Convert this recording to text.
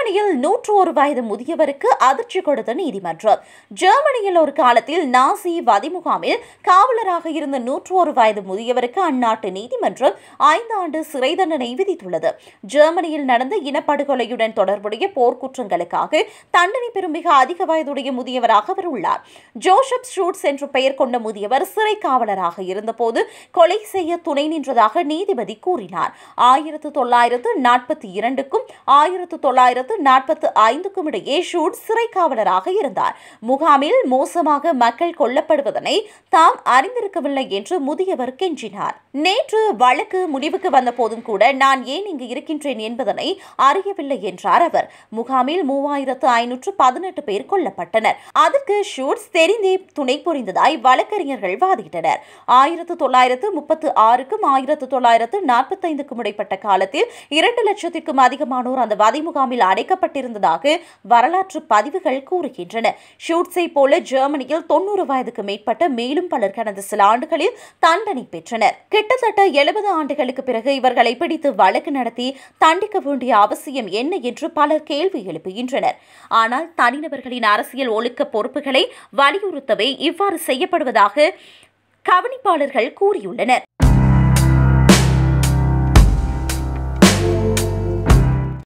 ஜெர்மனியில் நூற்று ஒரு வயது முதியவருக்கு அதிர்ச்சி கொடுத்த நீதிமன்றம் ஜெர்மனியில் ஒரு காலத்தில் நாசி வதிமுகாமில் காவலராக இருந்த நூற்று ஒரு வயது முதியவருக்கு அந்நாட்டு நீதிமன்றம் ஐந்து ஆண்டு சிறை தண்டனை விதித்துள்ளது ஜெர்மனியில் நடந்த இனப்படுகொலையுடன் தொடர்புடைய போர்க்குற்றங்களுக்காக தண்டனை பெறும் மிக அதிக வயதுடைய முதியவராக அவர் உள்ளார் ஜோசப் ஷூட்ஸ் என்ற பெயர் கொண்ட முதியவர் சிறை காவலராக இருந்தபோது கொலை செய்ய துணை நின்றதாக நீதிபதி கூறினார் ஆயிரத்து தொள்ளாயிரத்து நாற்பத்தி இரண்டுக்கும் ஆயிரத்து தொள்ளாயிரத்து நாற்பத்து ஐந்துக்கும் இடையே ஷூட் சிறை காவலராக இருந்தார் முகாமில் மோசமாக மக்கள் கொல்லப்படுவதனை தாம் அறிந்திருக்கவில்லை என்று முதியவர் கெஞ்சினார் நேற்று வழக்கு முடிவுக்கு வந்த போதும் கூட நான் ஏன் இங்கு இருக்கின்றேன் என்பதனை அறியவில்லை என்றார் அவர் முகாமில் மூவாயிரத்து ஐநூற்று பதினெட்டு பேர் கொல்லப்பட்டனர் அதற்கு ஷூட்ஸ் தெரிந்தே துணை புரிந்ததாய் வழக்கறிஞர்கள் வாதிட்டனர் ஆயிரத்து தொள்ளாயிரத்து முப்பத்து ஆறுக்கும் ஆயிரத்து தொள்ளாயிரத்து நாற்பத்தைந்துக்கும் இடைப்பட்ட காலத்தில் இரண்டு லட்சத்திற்கும் அதிகமானோர் அந்த வதி முகாமில் அடைக்கப்பட்டிருந்ததாக வரலாற்று பதிவுகள் கூறுகின்றன ஷூட்ஸை போல ஜெர்மனியில் தொண்ணூறு வயதுக்கு மேற்பட்ட மேலும் பலர் கடந்த சில ஆண்டுகளில் தண்டனை பெற்றனர் கிட்டத்தட்ட எழுபது ஆண்டுகளுக்கு பிறகு இவர்களை பிடித்து வழக்கு நடத்தி தண்டிக்க வேண்டிய அவசியம் என்ன என்று பலர் கேள்வி எழுப்புகின்றனர் ஆனால் தனிநபர்களின் அரசியல் ஒழுக்க பொறுப்புகளை வலியுறுத்தவே இவ்வாறு செய்யப்படுவதாக கவனிப்பாளர்கள் கூறியுள்ளனர்